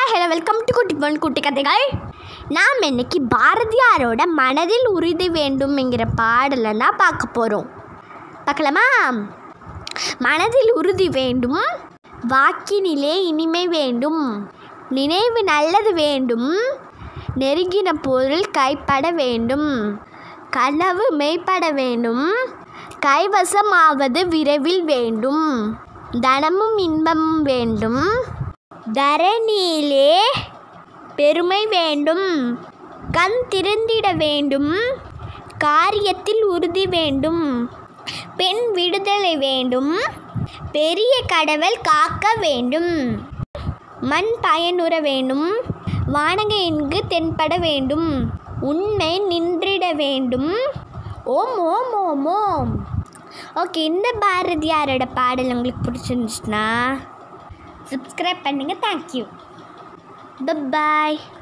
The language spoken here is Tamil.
ஹலோ வெல்கம் டு குட்டி பொன் குட்டி கதைகள் நாம் இன்னைக்கு பாரதியாரோட மனதில் உறுதி வேண்டும்ங்கிற பாடலை தான் பார்க்க போகிறோம் பார்க்கலாமா மனதில் உறுதி வேண்டும் வாக்கினிலே இனிமை வேண்டும் நினைவு நல்லது வேண்டும் நெருங்கின பொருள் கைப்பட வேண்டும் கனவு மெய்ப்பட வேண்டும் கைவசமாவது விரைவில் வேண்டும் தனமும் இன்பமும் வேண்டும் தரணியிலே பெருமை வேண்டும் கண் திறந்திட வேண்டும் காரியத்தில் உறுதி வேண்டும் பெண் விடுதலை வேண்டும் பெரிய கடவுள் காக்க வேண்டும் மண் பயனுற வேண்டும் வானக இங்கு தென்பட வேண்டும் உண்மை நின்றிட வேண்டும் ஓம் ஓம் ஓம் ஓம் ஓகே இந்த பாரதியாரோட பாடல் உங்களுக்கு பிடிச்சிருந்துச்சுன்னா சப்ஸ்கிரைப் பண்ணுங்கள் தேங்க்யூ பாய்